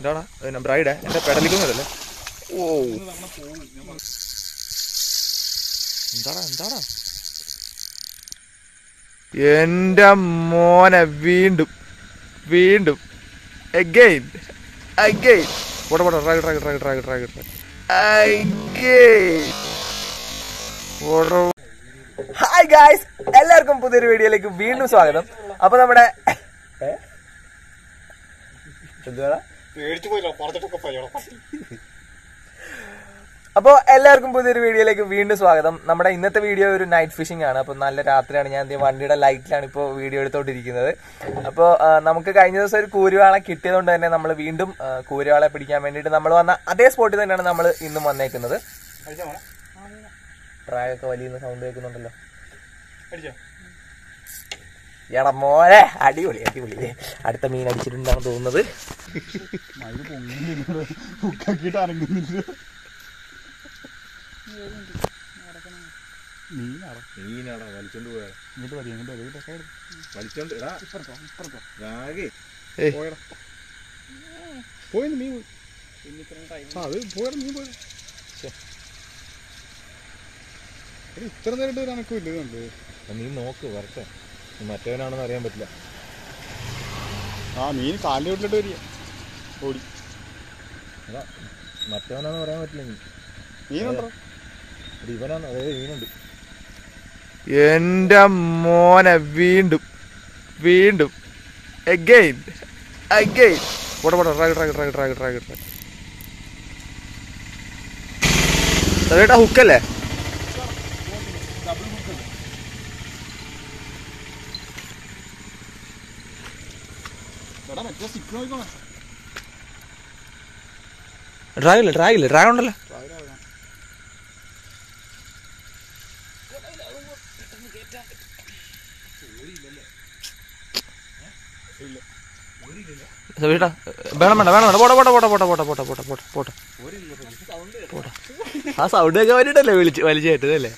എന്താടാ പിന്നെ ബ്രൈഡേ എന്റെ പെടലിക്കുന്നതല്ലേ ഓ എന്താടാ എന്താടാ എന്റെ മോനെ വീണ്ടും വീണ്ടും അഗൈൻ അഗൈൻ പോട്ടെ പോട്ടെ drag drag drag drag drag drag again പോട്ടെ ഹായ് ഗായ്സ് എല്ലാവർക്കും പുതിയൊരു വീഡിയോയിലേക്ക് വീണ്ടും സ്വാഗതം അപ്പൊ നമ്മുടെ ഏ? എന്തുവാടാ പേടിച്ചു പോയില്ല പറഞ്ഞിട്ടൊക്കെ പറയണം അപ്പോൾ എല്ലാവർക്കും പുതിയൊരു വീഡിയോയിലേക്ക് വീണ്ടും സ്വാഗതം നമ്മുടെ ഇന്നത്തെ വീഡിയോ ഒരു നൈറ്റ് ഫിഷിംഗ് ആണ് അപ്പോൾ നല്ല രാത്രിയാണ് ഞാൻ ദേ വണ്ടിയുടെ ലൈറ്റിലാണ് ഇപ്പോൾ വീഡിയോ എടുത്തോണ്ടിരിക്കുന്നത് അപ്പോൾ നമുക്ക് കഴിഞ്ഞ ദിവസം ഒരു കൂരുവാളെ കിട്ടിയതുകൊണ്ട് തന്നെ നമ്മൾ വീണ്ടും ആ, കൂരുവാളെ പിടിക്കാൻ വേണ്ടിയിട്ട് നമ്മൾ വന്ന അതേ സ്പോട്ടിൽ തന്നെയാണ് നമ്മൾ ഇന്നും വന്നേക്കുന്നത് അടിച്ചോ മോളെ ട്രാഗൊക്കെ വലിയ സൗണ്ട് കേൾക്കുന്നുണ്ടല്ലോ അടിച്ചോ എടാ മോനെ അടിപൊളി അടിപൊളി ദേ, അടുത്ത മീൻ അടിച്ചിട്ടുണ്ടാണെന്ന് തോന്നുന്നത് മയില് പൊങ്ങില്ല ഹുക്കാക്കിയിട്ട് അനങ്ങുന്നില്ല മീനാടാ മീനാടാ വലിച്ചോണ്ട് പോയാ ഇങ്ങോട്ട് വരി ഇങ്ങോട്ട് വരി ഇതൊക്കെ എടുക്ക്. വലിച്ചോണ്ട് എടാ ഇപ്പുറത്തോ ഇപ്പുറത്തോ രാഗേ ഏയ്. പോയടാ പോയിന്ന് മീൻ പോയി ആ അത് പോയടാ മീൻ പോയടാ എടി, ഇത്ര നേരം ഒരു അനക്കും ഇല്ല ഇതുണ്ട് നീ നോക്ക് വരട്ടെ നീ മറ്റവനാണെന്ന് അറിയാൻ പറ്റില്ല ആ മീൻ കാലിൻ്റെ വീട്ടിലോട്ട് വരിക ഓടി എടാ മറ്റവനാണെന്ന് പറയാൻ പറ്റില്ല നീ മീനുണ്ടോ എടാ, ഇവനാണ് അതായത് മീനുണ്ട് എന്റെ മോനെ വീണ്ടും വീണ്ടും അഗൈൻ അഗൈൻ പോട്ടെ പോട്ടെ drag drag drag drag drag ട്രാഗ് അതേട്ടാ ഹുക്കല്ലേ എടാ മറ്റേ സ്റ്റിക്ക് നോക്കണം ഡ്രാഗില്ല ഡ്രാഗില്ല ഡ്രാഗ് ഉണ്ടല്ലോ വീട്ടാ വേണം വേണ്ട വേണം വേണ്ട പോട്ടെ പോട്ടെ പോട്ടെ പോട്ടെ പോട്ടെ പോട്ടെ പോട്ടെ പോട്ടെ പോട്ടെ പോട്ടെ ആ സൗണ്ട് ഒക്കെ വേണ്ടിട്ടല്ലേ വിളിച്ച് വലിച്ചു കേട്ടതല്ലേ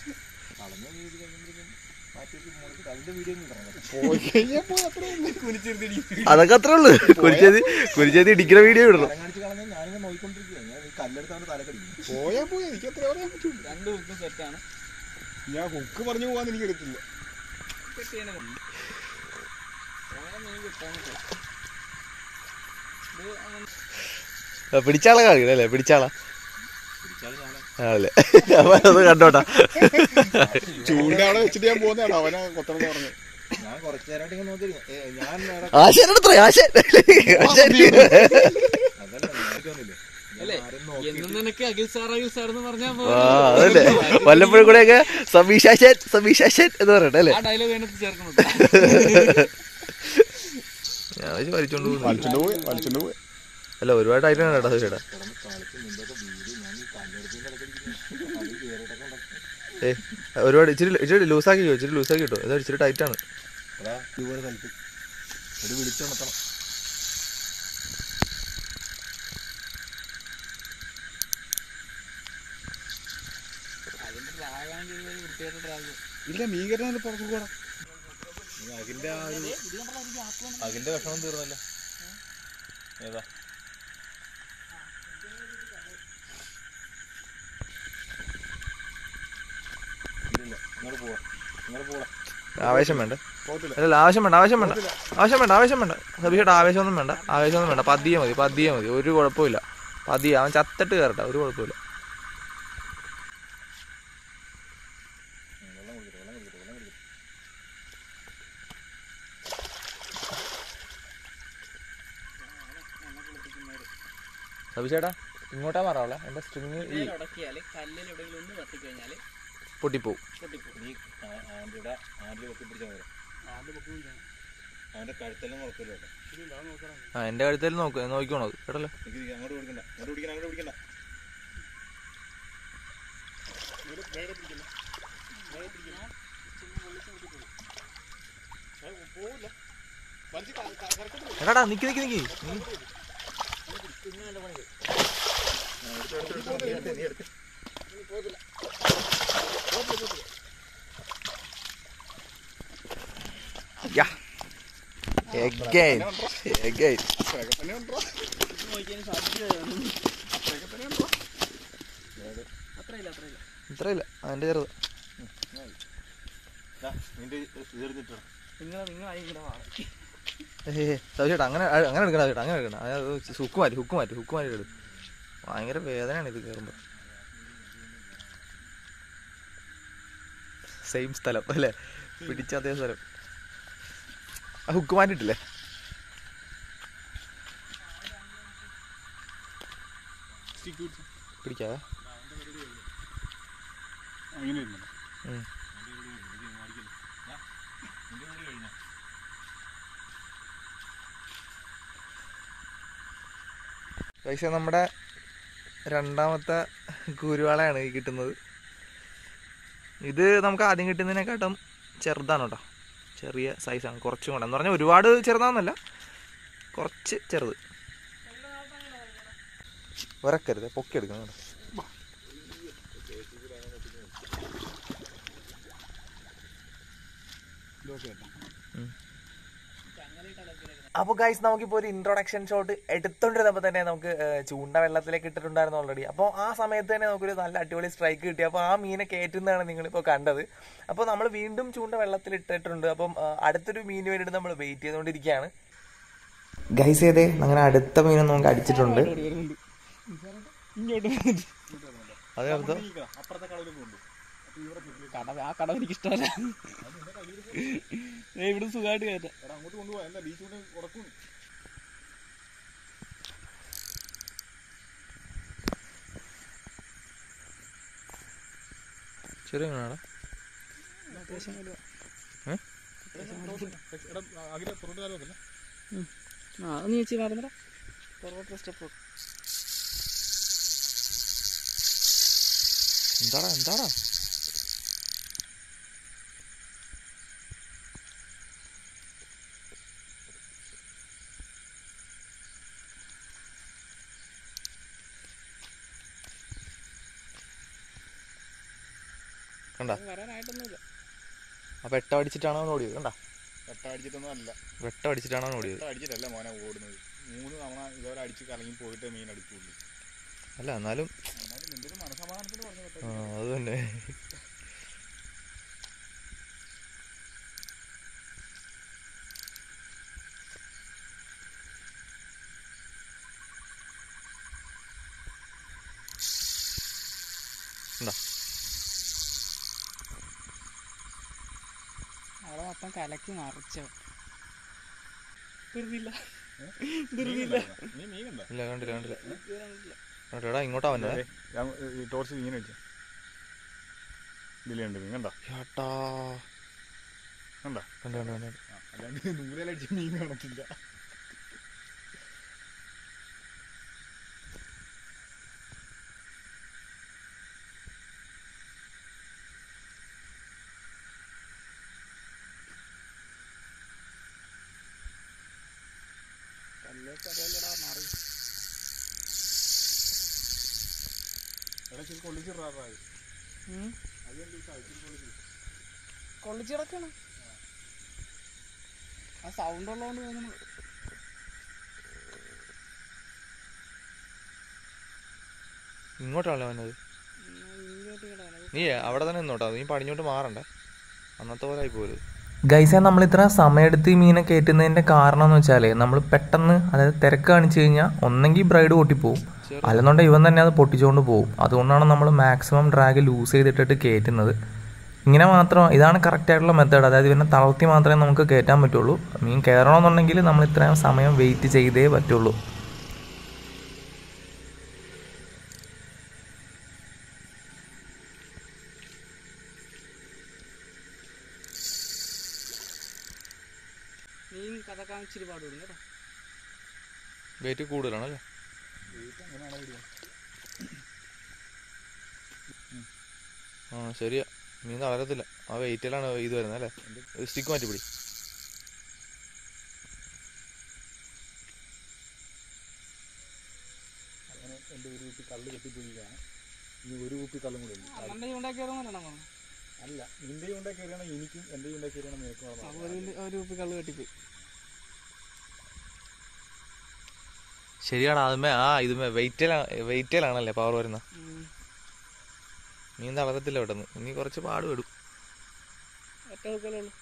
പോയി കഴിഞ്ഞാൽ പോയി അത്രേ ഉള്ളൂ അതൊക്കെ അത്രേ ഉള്ളു കുരിച്ചേതി കുരിച്ചേതി ഇടിക്കുന്ന വീഡിയോ ഇടണം കാണിച്ച് കളഞ്ഞാൽ ഞാനിങ്ങനെ നോക്കിക്കൊണ്ടിരിക്കുക ഞാൻ ഈ കല്ലെടുത്താണ് തലക്കടിക്കും പോയാ പോയി എനിക്ക് അത്ര പറയാൻ പറ്റുള്ളൂ രണ്ട് ഹുക്കും സെറ്റാണ് ഞാൻ ഹുക്ക് പറഞ്ഞു പോവാന്ന് എനിക്ക് അറിയത്തില്ല പിടിച്ചാളെ കാണിക്കണം അല്ലേ പിടിച്ചാളാ ആണല്ലേ അപ്പൊ അത് കണ്ടോട്ടാ ചൂണ്ടവിടെ വെച്ചിട്ട് ഞാൻ പോകുന്നതാണ് അവനെ കൊത്തണം പറഞ്ഞു ഞാൻ കുറച്ചു നേരമായിട്ട് ഇങ്ങനെ നോക്കിയിരിക്കും ഏ, ഞാൻ എടാ, ആശാൻ എടുത്തോ ആശാൻ ആശാൻ അതല്ല നോക്കിയൊന്നുമില്ല അല്ലേ എന്നും നിനക്ക് അഖിൽ സാർ അഖിൽ സാർ എന്ന് പറഞ്ഞാൽ ആ അതല്ലേ വല്ലപ്പോഴും കൂടെയൊക്കെ സമീഷാശൻ സമീഷാശൻ എന്ന് പറയട്ടെ അല്ലേ ആ ഡയലോഗ് അതിനകത്ത് ചേർക്കുന്നത് ഞാൻ വിചാരിച്ചു വലിച്ചോണ്ട് പോകുന്നു വലിച്ചോണ്ട് പോയി വലിച്ചോണ്ട് പോയി അല്ല ഒരുപാട് ഐറ്റം കേട്ടോ ചേട്ടാ ഏ ഒരുപാട് ഇച്ചിരി ഇച്ചിരി ലൂസാക്കി ഇച്ചിരി ലൂസാക്കി കിട്ടോ ഇതാ ഇച്ചിരി ടൈറ്റ് ആണ് എടാ ഇതുപോലെ സ്ഥലത്ത് ഒരു വിളിച്ചുണർത്തണം അതിന്റെ ഡ്രാഗാണെങ്കിൽ വൃത്തിയായിട്ട് ഡ്രാഗ് ഇല്ല മീൻ കയറ്റാൻ പുറത്തു കൂടാ നീ അഖിന്റെ ആ ഒരു അഖിന്റെ വിഷമം തീർന്നല്ലോ ഏതാ ഇല്ലില്ല ഇങ്ങോട്ട് പോവാ ഇങ്ങോട്ട് പോവാ ആവേശം വേണ്ട പോകത്തില്ല അല്ല ആവശ്യം വേണ്ട ആവശ്യം വേണ്ട ആവശ്യം വേണ്ട ആവശ്യം വേണ്ട സബീഷേട്ടാ ആവേശമൊന്നും വേണ്ട ആവേശമൊന്നും വേണ്ട പതിയെ മതി പതിയെ മതി ഒരു കുഴപ്പമില്ല പതിയെ അവൻ ചത്തിട്ട് കയറട്ടെ ഒരു കുഴപ്പമില്ല വെള്ളം കുടിക്കട്ടെ വെള്ളം കുടിക്കട്ടെ വെള്ളം കുടിക്കട്ടെ സബീഷേട്ടാ ഇങ്ങോട്ടാ മാറാവളെ എന്റെ സ്ട്രിങ് ഈ ഉടക്കിയാല് കല്ലിൽ എവിടെയെങ്കിലും ഒന്ന് തട്ടിക്കഴിഞ്ഞാല് പൊട്ടിപ്പോവും പൊട്ടിപ്പോകും നീ ആ- ആന്റിയുടെ ആന്റി പൊക്കി പിടിച്ചാൽ മതി അവന്റെ കഴുത്തെല്ലാം മുളക്കല്ലോ കേട്ടോ ആ എന്റെ കഴുത്തേൽ നോക്ക് നോക്കിക്കോണോ അത് കേട്ടല്ലോ നിക്ക് നിക്ക് അങ്ങോട്ട് പിടിക്കണ്ട അങ്ങോട്ട് പിടിക്കണ്ട അങ്ങോട്ട് പിടിക്കണ്ട എടാടാ നിക്ക് നിക്ക് നിക്ക് നീ Yeah. Again. Again. തന്നെ ഉണ്ടോ ഇത്രയില്ല അതിന്റെ ചെറുത് ഏഹ് ചേട്ടാ അങ്ങനെ അങ്ങനെ എടുക്കണ ചേട്ടാ അങ്ങനെ എടുക്കണം അതായത് ഹുക്ക് മാറ്റി ഹുക്ക് മാറ്റി ഹുക്ക് മാറ്റി എടുക്കും ഭയങ്കര വേദനയാണ് ഇത് കയറുമ്പോൾ സെയിം സ്ഥലം അല്ലേ പിടിച്ച അതേ സ്ഥലം ആ ഹുക്ക് മാറ്റിട്ടില്ലേ പിടിക്കാവേ അങ്ങനെ ഇരുന്നോ ഉം. പക്ഷെ നമ്മുടെ രണ്ടാമത്തെ കുരുവാളയാണ് ഈ കിട്ടുന്നത് ഇത് നമുക്ക് ആദ്യം കിട്ടുന്നതിനെക്കാട്ടും ചെറുതാണ് കേട്ടോ ചെറിയ സൈസാണ് കുറച്ചും കൂടെ എന്ന് പറഞ്ഞാൽ ഒരുപാട് ചെറുതാണെന്നല്ല കുറച്ച് ചെറുത് ഉരക്കരുത് പൊക്കി എടുക്കണം കേട്ടോ അപ്പോൾ ഗൈസ് നമുക്കിപ്പോൾ ഒരു ഇൻട്രൊഡക്ഷൻ ഷോട്ട് എടുത്തോണ്ടിരുന്നപ്പോൾ തന്നെ നമുക്ക് ഏഹ്, ചൂണ്ട വെള്ളത്തിലേക്ക് ഇട്ടിട്ടുണ്ടായിരുന്നു ഓൾറെഡി അപ്പോൾ ആ സമയത്ത് തന്നെ നമുക്കൊരു നല്ല അടിപൊളി സ്ട്രൈക്ക് കിട്ടി അപ്പോൾ ആ മീനെ കയറ്റുന്നതാണ് നിങ്ങളിപ്പോൾ കണ്ടത് അപ്പോൾ നമ്മൾ വീണ്ടും ചൂണ്ട വെള്ളത്തിൽ ഇട്ടിട്ടുണ്ട് അപ്പം ഏഹ്, അടുത്തൊരു മീന് വേണ്ടിയിട്ട് നമ്മൾ വെയിറ്റ് ചെയ്തുകൊണ്ടിരിക്കുകയാണ് ഗൈസ് ചെയ്തേ അങ്ങനെ അടുത്ത മീനും നമുക്ക് അടിച്ചിട്ടുണ്ട് അതെ അർത്ഥം അപ്പുറത്തെ കളവിൽ പോകുന്നു കടവ് ആ കടവ് എനിക്ക് ഇഷ്ടമല്ല ഇവിടെ സുഖമായിട്ട് കയറ്റാം എടാ അങ്ങോട്ട് കൊണ്ടുപോവാ എന്താ ബീച്ച് കൊണ്ട് ഉറക്കും ചെറിയ മീനാണ് എടാ അഖില പുറത്ത് കാലം വെക്കല്ലേ ആ അത് നീ വെച്ച് നടന്നടാ പുറകോട്ട് സ്റ്റെപ്പ് എന്താടാ എന്താടാ കണ്ട വരാനായിട്ടൊന്നുമില്ല ആ വെട്ട അടിച്ചിട്ടാണോ അവൻ ഓടിയത് കണ്ട വെട്ട അടിച്ചിട്ടൊന്നും അല്ല വെട്ട അടിച്ചിട്ടാണോ അവൻ ഓടിയത് വെട്ട അടിച്ചിട്ടല്ല മോനെ ഓടുന്നത് മൂന്ന് തവണ ഇതുവരെ അടിച്ച് കലങ്ങി പോയിട്ട് മീൻ അടിക്കുള്ളൂ അല്ല എന്നാലും എന്നാലും നിന്റെ ഒരു മനസമാധാനത്തിന് പറഞ്ഞു വെട്ട ആ അത് തന്നെ എന്താ അവിടെ മൊത്തം കലക്കി മറിച്ചോ തീർന്നില്ല നീ മീൻ കണ്ടോ ഇല്ല കണ്ടില്ല കണ്ടില്ല കണ്ടില്ലടാ ഇങ്ങോട്ടാ വന്നെ ഞാൻ ഈ ടോർച്ച് ഇങ്ങനെ വെച്ചു ഇതിലുണ്ട് മീൻ കണ്ടോ ചേട്ടാ കണ്ടോ കണ്ടു കണ്ടു കണ്ടു ആ, അല്ലാണ്ട് നൂലടിച്ച് മീൻ കാണത്തില്ല എടാ ശരി കൊള്ളിച്ചിടാറായി കൊള്ളിച്ച് കിടക്കണം ആ സൗണ്ട് ഉള്ളതുകൊണ്ട് തോന്നുന്നു ഇങ്ങോട്ടാണല്ലോ വന്നത് ഇങ്ങോട്ട് കിടക്കണം നീ അവിടെ തന്നെ നിന്നോട്ടോ നീ പടിഞ്ഞോട്ട് മാറണ്ടേ അന്നത്തെ പോലെ ആയി പോരുത് ഗൈസെ നമ്മൾ ഇത്ര സമയമെടുത്ത് ഈ മീനെ കയറ്റുന്നതിന്റെ കാരണം എന്ന് വെച്ചാലേ നമ്മൾ പെട്ടെന്ന് അതായത് തിരക്ക് കാണിച്ചു കഴിഞ്ഞാൽ ഒന്നെങ്കിൽ ബ്രൈഡ് പൊട്ടിപ്പോവും അല്ലെന്നുണ്ടെങ്കിൽ ഇവൻ തന്നെ അത് പൊട്ടിച്ചുകൊണ്ട് പോകും അതുകൊണ്ടാണ് നമ്മൾ മാക്സിമം ഡ്രാഗ് ലൂസ് ചെയ്തിട്ടിട്ട് കയറ്റുന്നത് ഇങ്ങനെ മാത്രം ഇതാണ് കറക്റ്റ് ആയിട്ടുള്ള മെത്തേഡ് അതായത് ഇവനെ തളർത്തി മാത്രമേ നമുക്ക് കയറ്റാൻ പറ്റുള്ളൂ മീൻ കയറണമെന്നുണ്ടെങ്കിൽ നമ്മൾ ഇത്രയും സമയം വെയിറ്റ് ചെയ്തേ പറ്റുള്ളൂ മീൻ കഥക്കാൻ ഇച്ചിരി പാടുപെടും കേട്ടോ വെയിറ്റ് കൂടുതലാണല്ലേ ആ ശരിയാ മീൻ തളരത്തില്ല ആ വെയിറ്റിലാണ് ഇത് വരുന്നത് അല്ലേ സ്റ്റിക്ക് മാറ്റി പിടി അങ്ങനെ എൻ്റെ ഒരു കുപ്പി കള്ള് കെട്ടിപ്പോയിരിക്കുകയാണ് ഇനി ഒരു കുപ്പി കള്ളും കൂടെ ഉണ്ട് അമ്മന്റെ ചൂണ്ടാക്കി കയറുന്നല്ലോ പറഞ്ഞു അല്ല നിന്റെ ചൂണ്ട കയറിയാണ് എനിക്കും എൻ്റെ ചൂണ്ട കയറിയാണ് നിനക്കും അപ്പൊ നടന്നത്. ഒരു ഒരു ഉപ്പ് കള്ള് കെട്ടിപ്പോയി ശരിയാണ് അതുമേ ആ ഇതുമേ വെയിറ്റിലാണ് വെയിറ്റിലാണല്ലേ പവർ വരുന്ന മീൻ തളരത്തില്ല പെട്ടെന്ന് ഇനി കുറച്ച് പാട് വിടും ഒറ്റ ഹുക്കല്ലേ ഉള്ളൂ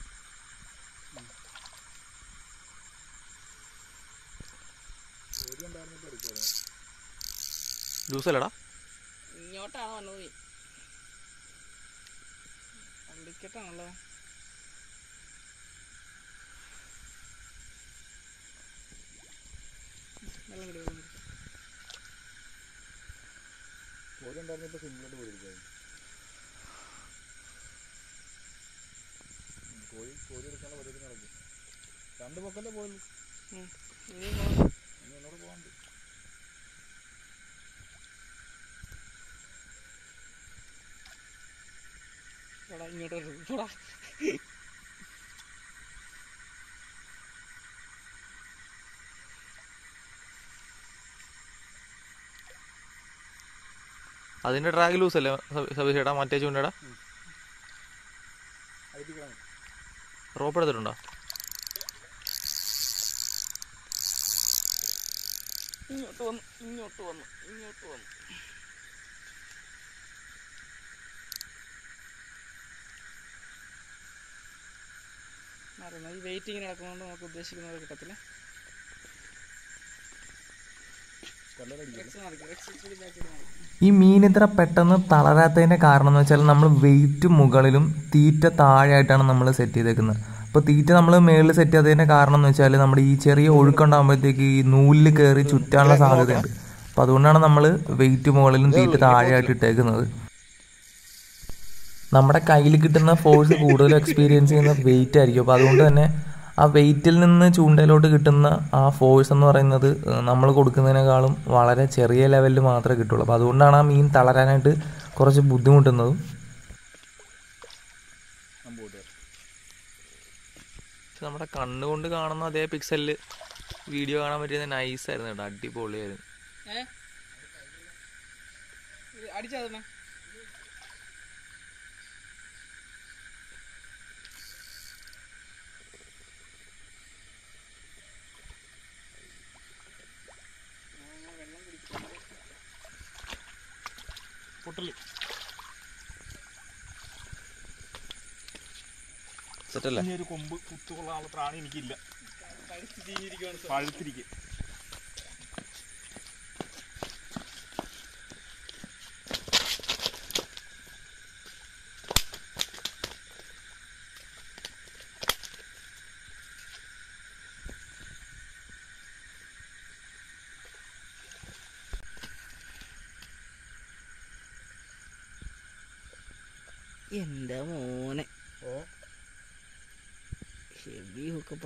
ജ്യൂസ് അല്ലടാ ഇങ്ങോട്ടാണ് വന്നത് നീ അള്ളിക്കട്ടാണല്ലോ വെള്ളം കിട്ടി വെള്ളം കിട്ടി കോഴി ഉണ്ടായിരുന്നപ്പോ സിംഗിളായിട്ട് പോയിരിക്കും കോഴി കോഴി എടുക്കാനുള്ള പരിപാടി നടക്കും രണ്ട് പൊക്കല്ലേ പോയുള്ളൂ ഉം. ഇനിയും പോണം. ഇനി എന്നോട് പോകാണ്ട് പോടാ, ഇങ്ങോട്ട് വരൂ. പോടാ. അതിന്റെ ഡ്രാഗ് ലൂസ് അല്ലേ സബീഷേടാ മറ്റേ ചൂണ്ടടാ അയപ്പിക്കണം റോപ്പ് എടുത്തിട്ടുണ്ടോ ഇങ്ങോട്ട് വന്നു ഇങ്ങോട്ട് വന്നു ഇങ്ങോട്ട് വന്നു മാറുന്നു ഈ വെയിറ്റിങ്ങിന് നടക്കുന്നതുകൊണ്ട് നമുക്ക് ഉദ്ദേശിക്കുന്നത് കിട്ടത്തില്ല കല്ലറടിക്കും റെക്സ് മാറിക്കും റെക്സ് ഇച്ചിരി ബാക്കിൽ മാറും ഈ മീൻ ഇത്ര പെട്ടെന്ന് തളരാത്തതിന്റെ കാരണം എന്ന് വെച്ചാൽ നമ്മൾ വെയിറ്റ് മുകളിലും തീറ്റ താഴെയായിട്ടാണ് നമ്മൾ സെറ്റ് ചെയ്തേക്കുന്നത് അപ്പോൾ തീറ്റ നമ്മൾ മേളിൽ സെറ്റ് ചെയ്തതിന്റെ കാരണം എന്ന് വെച്ചാൽ നമ്മുടെ ഈ ചെറിയ ഒഴുക്കുണ്ടാകുമ്പോഴത്തേക്ക് ഈ നൂലിൽ കയറി ചുറ്റാനുള്ള സാധ്യതയുണ്ട് അപ്പോൾ അതുകൊണ്ടാണ് നമ്മൾ വെയിറ്റ് മുകളിലും തീറ്റ താഴെയായിട്ട് ഇട്ടേക്കുന്നത് നമ്മുടെ കയ്യിൽ കിട്ടുന്ന ഫോഴ്സ് കൂടുതലും എക്സ്പീരിയൻസ് ചെയ്യുന്ന വെയിറ്റ് ആയിരിക്കും അപ്പോൾ അതുകൊണ്ട് തന്നെ ആ വെയിറ്റിൽ നിന്ന് ചൂണ്ടയിലോട്ട് കിട്ടുന്ന ആ ഫോഴ്സ് എന്ന് പറയുന്നത് നമ്മൾ കൊടുക്കുന്നതിനേക്കാളും വളരെ ചെറിയ ലെവലിൽ മാത്രമേ കിട്ടുള്ളൂ അപ്പോൾ അതുകൊണ്ടാണ് ആ മീൻ തളരാനായിട്ട് കുറച്ച് ബുദ്ധിമുട്ടുന്നതും നമ്പോട്ട് പക്ഷെ നമ്മുടെ കണ്ണുകൊണ്ട് കാണുന്ന അതേ പിക്സലിൽ വീഡിയോ കാണാൻ പറ്റിയത് നൈസായിരുന്നു കേട്ടോ അടിപൊളിയായിരുന്നു ഏ അടിച്ചാ പൊട്ടല് സെറ്റല്ലേ ഇനി ഒരു കൊമ്പ് കുത്തുകൊള്ളാനുള്ള പ്രാണി എനിക്കില്ല പഴുത്തിരിക്കും എന്റെ മോനെ ഏ ഹെവി ഹുക്കപ്പ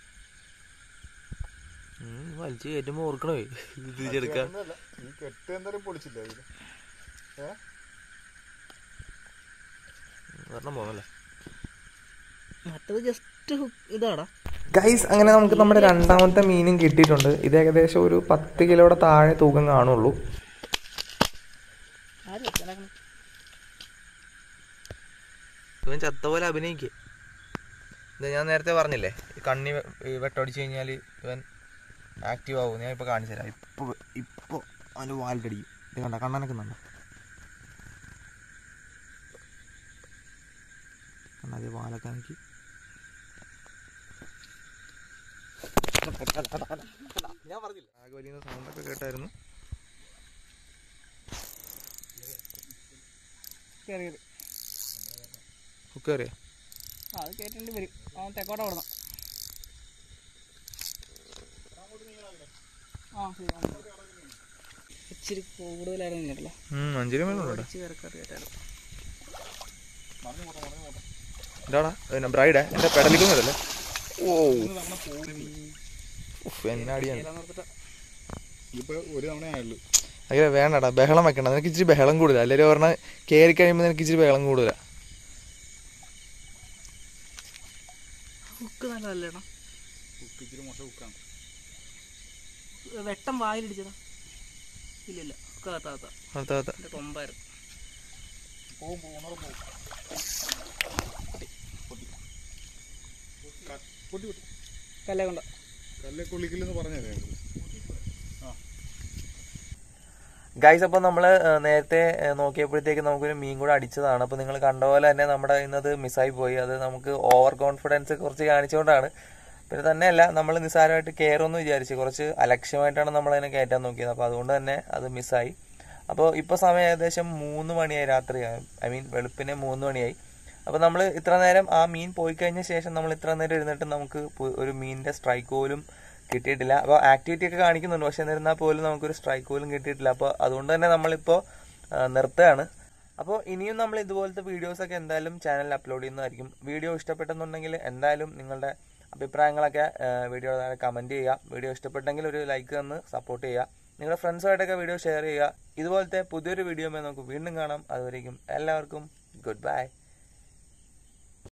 വലിച്ച് കയറ്റുമ്പോൾ ഓർക്കണേ തിരിച്ചെടുക്കാൻ ഒന്നുമല്ല. ഈ കെട്ട് എന്തായാലും പൊളിച്ചില്ല അതില് ഏ വരണം പോകുന്നല്ലേ മറ്റത് ജസ്റ്റ് ഇതാടാ ഗൈസ് അങ്ങനെ നമുക്ക് നമ്മുടെ രണ്ടാമത്തെ മീനും കിട്ടിയിട്ടുണ്ട് ഇത് ഏകദേശം ഒരു പത്ത് കിലോയുടെ താഴെ തൂക്കം കാണുള്ളൂ ആര് വെച്ചാലാക്കണം ഇവൻ ചത്ത പോലെ അഭിനയിക്കുക ഇത് ഞാൻ നേരത്തെ പറഞ്ഞില്ലേ ഈ കണ്ണി വെ- ഈ വെട്ടടിച്ച് കഴിഞ്ഞാൽ ഇവൻ ആക്റ്റീവ് ആവും ഞാൻ ഇപ്പോൾ കാണിച്ചു തരാം ഇപ്പോൾ ഇപ്പോൾ അവൻ്റെ വാലിട്ടടിക്കും ഇത് കണ്ട കണ്ണനൊക്കെ കണ്ട കണ്ട അതേ വാലൊക്കെ എനിക്ക് ഞാൻ പറഞ്ഞില്ല ആകെ വലിയ സൗണ്ടൊക്കെ കേട്ടായിരുന്നു കയറിയത് ഹുക്ക് അറിയാം ആ അത് കേട്ടിട്ട് വരും അവൻ തെക്കോട്ട വിടണം ആ ശരി ആ. ഇച്ചിരി കൂടുതലായിരുന്നു കേട്ടല്ലോ അഞ്ചര മേലുണ്ട് ഇച്ചിരി ഇറക്കറി കേട്ടായിരുന്നു എന്താടാ പിന്നെ ബ്രൈഡേ എൻ്റെ പെടലിക്കുന്നതല്ലേ ഓ ഉഫ്, എന്നാടിയാണ് ഇപ്പൊ ഒരു തവണ ആയുള്ളൂ അങ്ങനെ വേണ്ടടാ ബഹളം വെക്കണ്ട നിനക്ക് ഇച്ചിരി ബഹളം കൂടുതലാ അല്ലെങ്കിൽ പറഞ്ഞാൽ കയറി കഴിയുമ്പോൾ നിനക്ക് ഇച്ചിരി ബഹളം കൂടുതലാ ഹുക്ക് നല്ലതല്ലേടാ ഉപ്പ് ഇച്ചിരി മോശം ഉക്കാണ് വെട്ടം വായിലിടിച്ചതാ ഇല്ലില്ല ഹുക്ക് താത്താത്ത അടുത്ത അടുത്ത എൻ്റെ കൊമ്പായിരുന്നു പോവും പോവും ഒന്നൂടെ പോവും ക- പൊട്ടി പൊട്ടി കല്ലേ കൊണ്ട കല്ലെ കൊള്ളിക്കില്ലെന്ന് പറഞ്ഞതേ ആ ഗൈസ് അപ്പോൾ നമ്മൾ നേരത്തെ ആ, നോക്കിയപ്പോഴത്തേക്ക് നമുക്കൊരു മീൻ കൂടെ അടിച്ചതാണ് അപ്പോൾ നിങ്ങൾ കണ്ട പോലെ തന്നെ നമ്മുടെ ഇന്നത് മിസ്സായി പോയി അത് നമുക്ക് ഓവർ കോൺഫിഡൻസ് കുറച്ച് കാണിച്ചുകൊണ്ടാണ് പിന്നെ തന്നെയല്ല നമ്മൾ നിസ്സാരമായിട്ട് കയറുമെന്ന് വിചാരിച്ച് കുറച്ച് അലക്ഷ്യമായിട്ടാണ് നമ്മൾ അതിനെ കയറ്റാൻ നോക്കിയത് അപ്പോൾ അതുകൊണ്ട് തന്നെ അത് മിസ്സായി അപ്പോൾ ഇപ്പോൾ സമയം ഏകദേശം മൂന്ന് മണിയായി രാത്രി ഐ മീൻ വെളുപ്പിനെ മൂന്ന് മണിയായി അപ്പോൾ നമ്മൾ ഇത്ര നേരം ആ മീൻ പോയി കഴിഞ്ഞ ശേഷം നമ്മൾ ഇത്ര നേരം ഇരുന്നിട്ട് നമുക്ക് പു- ഒരു മീനിന്റെ സ്ട്രൈക്ക് പോലും കിട്ടിയിട്ടില്ല അപ്പോൾ ആക്ടിവിറ്റി ഒക്കെ കാണിക്കുന്നുണ്ട് പക്ഷെ എന്നിരുന്നാൽ പോലും നമുക്കൊരു സ്ട്രൈക്ക് പോലും കിട്ടിയിട്ടില്ല അപ്പോൾ അതുകൊണ്ട് തന്നെ നമ്മളിപ്പോൾ ആ, നിർത്തുകയാണ് അപ്പോൾ ഇനിയും നമ്മൾ ഇതുപോലത്തെ വീഡിയോസ് ഒക്കെ എന്തായാലും ചാനലിൽ അപ്ലോഡ് ചെയ്യുന്നതായിരിക്കും വീഡിയോ ഇഷ്ടപ്പെട്ടെന്നുണ്ടെങ്കിൽ എന്തായാലും നിങ്ങളുടെ അഭിപ്രായങ്ങളൊക്കെ വീഡിയോ താഴെ കമൻറ്റ് ചെയ്യുക വീഡിയോ ഇഷ്ടപ്പെട്ടെങ്കിൽ ഒരു ലൈക്ക് തന്ന് സപ്പോർട്ട് ചെയ്യുക നിങ്ങളുടെ ഫ്രണ്ട്സുമായിട്ടൊക്കെ വീഡിയോ ഷെയർ ചെയ്യുക ഇതുപോലത്തെ പുതിയൊരു വീഡിയോ നമുക്ക് വീണ്ടും കാണാം അതുവരേക്കും എല്ലാവർക്കും ഗുഡ് ബൈ